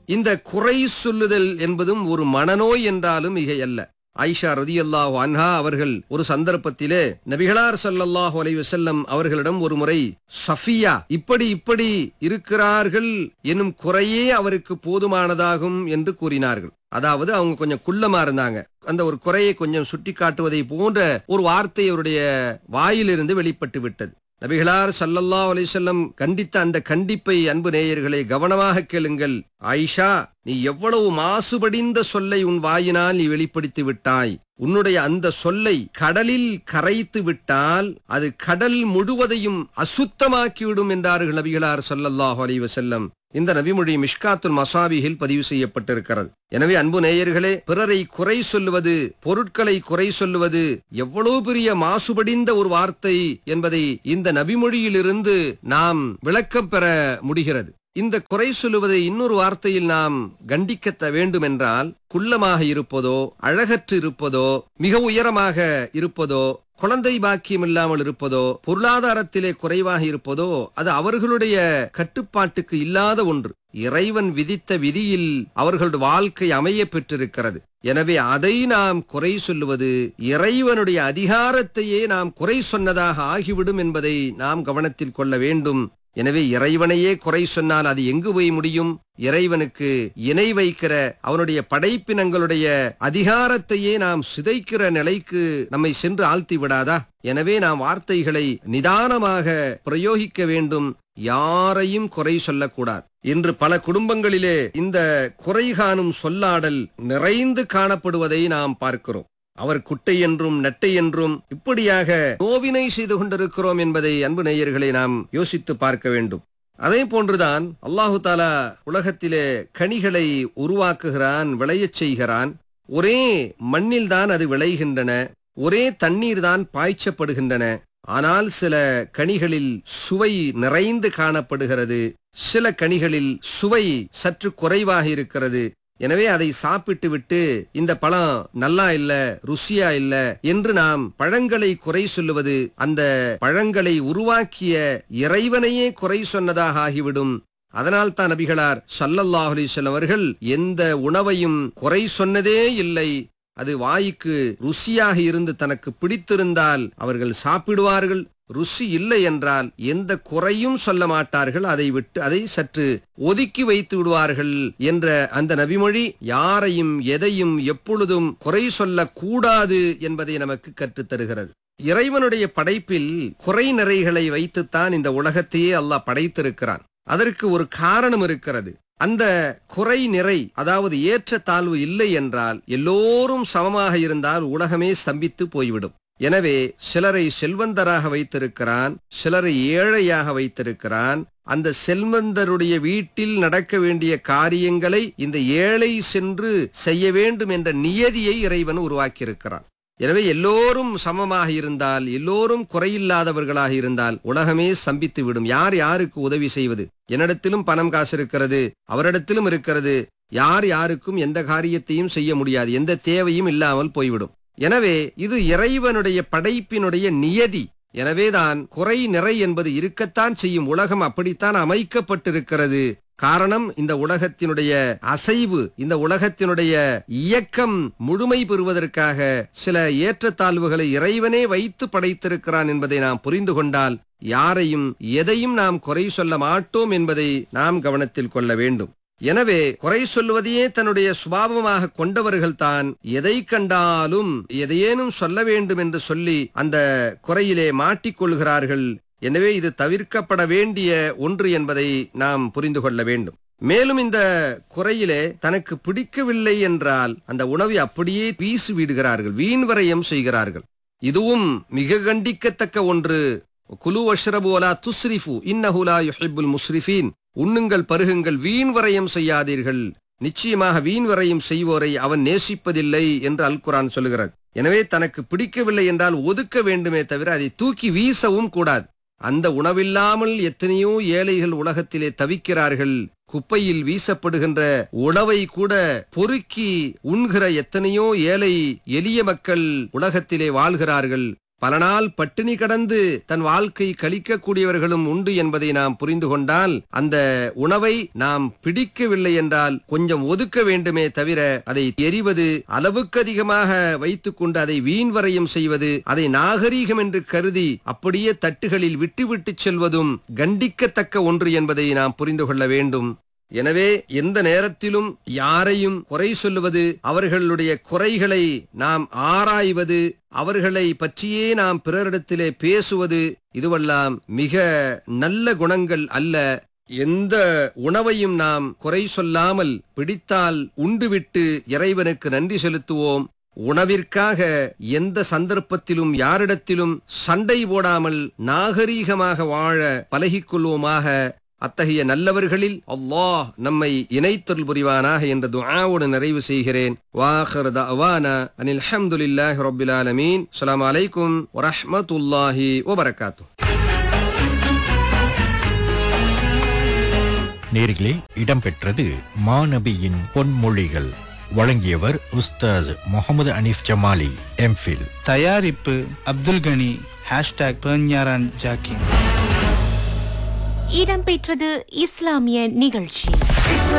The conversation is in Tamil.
இந்த குறை சொல்லுதல் என்பதும் ஒரு மனநோய் என்றாலும் மிகையல்ல ஆயிஷா ரதியல்லாஹு அன்ஹா அவர்கள் ஒரு சந்தர்ப்பத்திலே நபிகளார் ஸல்லல்லாஹு அலைஹி வஸல்லம் அவர்களிடம் ஒரு முறை சஃபியா இப்படி இப்படி இருக்கிறார்கள் என்னும் குறையே அவருக்கு போதுமானதாகும் என்று கூறினார்கள் அதாவது அவங்க கொஞ்சம் குள்ளமா இருந்தாங்க அந்த ஒரு குறையை கொஞ்சம் சுட்டி காட்டுவதை போன்ற ஒரு வார்த்தை அவருடைய வாயிலிருந்து வெளிப்பட்டு விட்டது நபிகளார் ஸல்லல்லாஹு அலைஹி வஸல்லம் கண்டித்த அந்த கண்டிப்பை அன்பு நேயர்களை கவனமாக கேளுங்கள் ஆயிஷா நீ எவ்வளவு மாசுபடிந்த சொல்லை உன் வாயினால் நீ வெளிப்படுத்தி விட்டாய் உன்னுடைய அந்த சொல்லை கடலில் கரைத்து விட்டால் அது கடல் முழுவதையும் அசுத்தமாக்கிவிடும் என்றார்கள் நபிகளார் ஸல்லல்லாஹு அலைஹி வஸல்லம் இந்த நபிமொழி மிஷ்காத்துல் மசாபிகில் பதிவு செய்யப்பட்டிருக்கிறது எனவே அன்பு நேயர்களே பிறரை குறை சொல்லுவது பொருட்களை குறை சொல்லுவது எவ்வளவு பெரிய மாசுபடிந்த ஒரு வார்த்தை என்பதை இந்த நபிமொழியிலிருந்து நாம் விளக்கம் பெற முடிகிறது இந்த குறை சொல்லுவதை இன்னொரு வார்த்தையில் நாம் கண்டிக்கத்த வேண்டும் என்றால் குள்ளமாக இருப்பதோ அழகற்று இருப்பதோ மிக உயரமாக இருப்பதோ குழந்தை பாக்கியம் இல்லாமல் இருப்பதோ பொருளாதாரத்திலே குறைவாக இருப்பதோ அது அவர்களுடைய கட்டுப்பாட்டுக்கு இல்லாத ஒன்று இறைவன் விதித்த விதியில் அவர்களுடைய வாழ்க்கை அமைய பெற்றிருக்கிறது எனவே அதை நாம் குறை சொல்லுவது இறைவனுடைய அதிகாரத்தையே நாம் குறை சொன்னதாக ஆகிவிடும் என்பதை நாம் கவனத்தில் கொள்ள வேண்டும் எனவே இறைவனையே குறை சொன்னால் அது எங்கு போய் முடியும் இறைவனுக்கு இணை வைக்கிற அவனுடைய படைப்பினங்களுடைய அதிகாரத்தையே நாம் சிதைக்கிற நிலைக்கு நம்மை சென்று ஆழ்த்தி விடாதா எனவே நாம் வார்த்தைகளை நிதானமாக பிரயோகிக்க வேண்டும் யாரையும் குறை சொல்லக்கூடாது இன்று பல குடும்பங்களிலே இந்த குறை காணும் சொல்லாடல் நிறைந்து காணப்படுவதை நாம் பார்க்கிறோம் அவர் குட்டை என்றும் நெட்டை என்றும் இப்படியாக நோவினை செய்து கொண்டிருக்கிறோம் என்பதை அன்பு நேயர்களை நாம் யோசித்து பார்க்க வேண்டும் அதே போன்றுதான் அல்லாஹு தாலா உலகத்திலே கனிகளை உருவாக்குகிறான் விளையச் செய்கிறான் ஒரே மண்ணில் தான் அது விளைகின்றன ஒரே தண்ணீர் தான் பாய்ச்சப்படுகின்றன ஆனால் சில கனிகளில் சுவை நிறைந்து காணப்படுகிறது சில கனிகளில் சுவை சற்று குறைவாக இருக்கிறது எனவே அதை சாப்பிட்டு விட்டு இந்த பழம் நல்லா இல்ல ருசியா இல்ல என்று நாம் பழங்களை குறை சொல்லுவது அந்த பழங்களை உருவாக்கிய இறைவனையே குறை சொன்னதாக ஆகிவிடும் அதனால் தான் நபிகளார் சல்லல்லாஹு அலைஹி வஸல்லம் அவர்கள் எந்த உணவையும் குறை சொன்னதே இல்லை அது வாய்க்கு ருசியாக இருந்து தனக்கு பிடித்திருந்தால் அவர்கள் சாப்பிடுவார்கள் ருசி இல்லை என்றால் எந்த குறையும் சொல்ல மாட்டார்கள் அதை விட்டு அதை சற்று ஒதுக்கி வைத்து விடுவார்கள் என்ற அந்த நபிமொழி யாரையும் எதையும் எப்பொழுதும் குறை சொல்லக்கூடாது என்பதை நமக்கு கற்றுத் தருகிறது இறைவனுடைய படைப்பில் குறை நிறைகளை வைத்துத்தான் இந்த உலகத்தையே அல்லாஹ் படைத்திருக்கிறான் அதற்கு ஒரு காரணம் இருக்கிறது அந்த குறை நிறை அதாவது ஏற்ற தாழ்வு இல்லை என்றால் எல்லோரும் சமமாக இருந்தால் உலகமே ஸ்தம்பித்து போய்விடும் எனவே சிலரை செல்வந்தராக வைத்திருக்கிறான் சிலரை ஏழையாக வைத்திருக்கிறான் அந்த செல்வந்தருடைய வீட்டில் நடக்க வேண்டிய காரியங்களை இந்த ஏழை சென்று செய்ய வேண்டும் என்ற நியதியை இறைவன் உருவாக்கியிருக்கிறான் எனவே எல்லோரும் சமமாக இருந்தால் எல்லோரும் குறையில்லாதவர்களாக இருந்தால் உலகமே ஸ்தம்பித்து விடும் யார் யாருக்கு உதவி செய்வது என்னிடத்திலும் பணம் காசு இருக்கிறது அவரிடத்திலும் இருக்கிறது யார் யாருக்கும் எந்த காரியத்தையும் செய்ய முடியாது எந்த தேவையும் இல்லாமல் போய்விடும் எனவே இது இறைவனுடைய படைப்பினுடைய நியதி எனவேதான் குறை நிறை என்பது இருக்கத்தான் செய்யும் உலகம் அப்படித்தான் அமைக்கப்பட்டிருக்கிறது காரணம் இந்த உலகத்தினுடைய அசைவு இந்த உலகத்தினுடைய இயக்கம் முழுமை பெறுவதற்காக சில ஏற்றத்தாழ்வுகளை இறைவனே வைத்து படைத்திருக்கிறான் என்பதை நாம் புரிந்து கொண்டால் யாரையும் எதையும் நாம் குறை சொல்ல மாட்டோம் என்பதை நாம் கவனத்தில் கொள்ள வேண்டும் எனவே குறை சொல்வதையே தன்னுடைய சுபாவமாக கொண்டவர்கள் தான் எதை கண்டாலும் எதையேனும் சொல்ல வேண்டும் என்று சொல்லி அந்த குறையிலே மாட்டிக்கொள்கிறார்கள் எனவே இது தவிர்க்கப்பட வேண்டிய ஒன்று என்பதை நாம் புரிந்து கொள்ள வேண்டும் மேலும் இந்த குறையிலே தனக்கு பிடிக்கவில்லை என்றால் அந்த உணவை அப்படியே வீசு விடுகிறார்கள் வீண் வரையம் செய்கிறார்கள் இதுவும் மிக கண்டிக்கத்தக்க ஒன்று குலு அஷ்ரபு அலா துஸ்ரிஃபு இன்னஹுலா யுஹிப்புல் முஸ்ரிஃபீன் உண்ணுங்கள் பருகுங்கள் வீண் வரையம் செய்யாதீர்கள் நிச்சயமாக வீண் வரையும் செய்வோரை அவன் நேசிப்பதில்லை என்று அல் குரான் சொல்லுகிறது எனவே தனக்கு பிடிக்கவில்லை என்றால் ஒதுக்க வேண்டுமே தவிர அதை தூக்கி வீசவும் கூடாது அந்த உணவில்லாமல் எத்தனையோ ஏழைகள் உலகத்திலே தவிக்கிறார்கள் குப்பையில் வீசப்படுகின்ற உணவை கூட பொறுக்கி உண்கிற எத்தனையோ ஏழை எளிய மக்கள் உலகத்திலே வாழ்கிறார்கள் பல நாள் பட்டினி கடந்து தன் வாழ்க்கை கழிக்கக்கூடியவர்களும் உண்டு என்பதை நாம் புரிந்து கொண்டால் அந்த உணவை நாம் பிடிக்கவில்லை என்றால் கொஞ்சம் ஒதுக்க வேண்டுமே தவிர அதை எரிவது அளவுக்கு அதிகமாக வைத்துக்கொண்டு அதை வீண் வரையும் செய்வது அதை நாகரீகம் என்று கருதி அப்படியே தட்டுகளில் விட்டுவிட்டு செல்வதும் கண்டிக்கத்தக்க ஒன்று என்பதை நாம் புரிந்து கொள்ள வேண்டும் எனவே எந்த நேரத்திலும் யாரையும் குறை சொல்லுவது அவர்களுடைய குறைகளை நாம் ஆராய்வது அவர்களை பற்றியே நாம் பிறரிடத்திலே பேசுவது இதுவெல்லாம் மிக நல்ல குணங்கள் அல்ல எந்த உணவையும் நாம் குறை சொல்லாமல் பிடித்தால் உண்டுவிட்டு இறைவனுக்கு நன்றி செலுத்துவோம் உணவிற்காக எந்த சந்தர்ப்பத்திலும் யாரிடத்திலும் சண்டை போடாமல் நாகரீகமாக வாழ பழகிக்கொள்வோமாக அத்தகைய நல்லவர்களில் அல்லாஹ் நம்மை இணைத்தல் புரிவானாக என்ற துஆவோடு நிறைவு செய்கிறேன் வாஹர் தஅவானா அனில் ஹம்துலில்லாஹி ரப்பில் ஆலமீன் அஸ்ஸலாமு அலைக்கும் வரஹ்மத்துல்லாஹி வபரகாத்துஹு நேர்களே இடம்பெற்றது மாநபியின் பொன்மொழிகள் வழங்கியவர் உஸ்தாஸ் முகமது அனீஃப் ஜமாலி எம்ஃபில் தயாரிப்பு அப்துல் கனி ஹேஷ்டாக் பெர்ஞாரான் ஜாக்கின் இடம்பெற்றது இஸ்லாமிய நிகழ்ச்சி